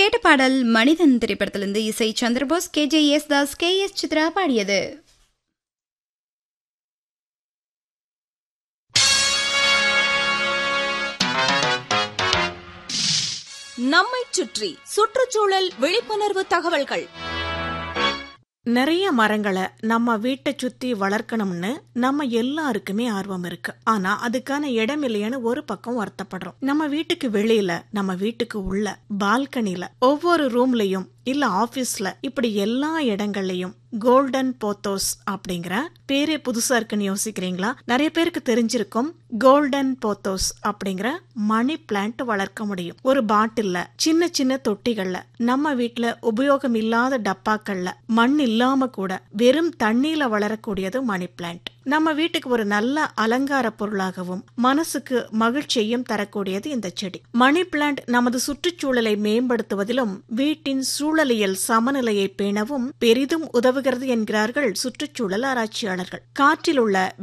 கேட்ட பாடல் மனிதன் திரைப்படத்திலிருந்து இசை Chandrabose K J Yesudas K S Chithra பாடியது நம்மைச் சுற்றி சுற்றுச்சூழல் விழிப்புணர்வு தகவல்கள் நிறைய மரங்களை நம்ம வீட்டை சுத்தி வளர்க்கணும்னு நம்ம எல்லாருக்குமே ஆர்வம் இருக்கு ஆனா அதுக்கான இடம் இல்லையான்னு ஒரு பக்கம் வருத்தப்படுறோம் நம்ம வீட்டுக்கு வெளியில நம்ம வீட்டுக்கு உள்ள பால்கனில ஒவ்வொரு ரூம்லயும் இல்ல ஆபீஸ்ல இப்படி எல்லா இடங்கள்லயும் கோல்டன் போத்தோஸ் அப்படிங்கிற பேரே புதுசா இருக்குன்னு யோசிக்கிறீங்களா நிறைய பேருக்கு தெரிஞ்சிருக்கும் கோல்டன் போத்தோஸ் அப்படிங்கிற மணி பிளான்ட் வளர்க்க முடியும் ஒரு பாட்டில்ல சின்ன சின்ன தொட்டிகள்ல நம்ம வீட்ல உபயோகம் இல்லாத டப்பாக்கள்ல மண் இல்லாம கூட வெறும் தண்ணியில வளரக்கூடியது மணி பிளான்ட் நம்ம வீட்டுக்கு ஒரு நல்ல அலங்கார பொருளாகவும் மனசுக்கு மகிழ்ச்சியையும் தரக்கூடியது இந்த செடி மணி பிளான்ட் நமது சுற்றுச்சூழலை மேம்படுத்துவதிலும் வீட்டின் சூழலியல் சமநிலையை பேணவும் பெரிதும் உதவுகிறது என்கிறார்கள் சுற்றுச்சூழல் ஆராய்ச்சியாளர்கள் காற்றில் உள்ள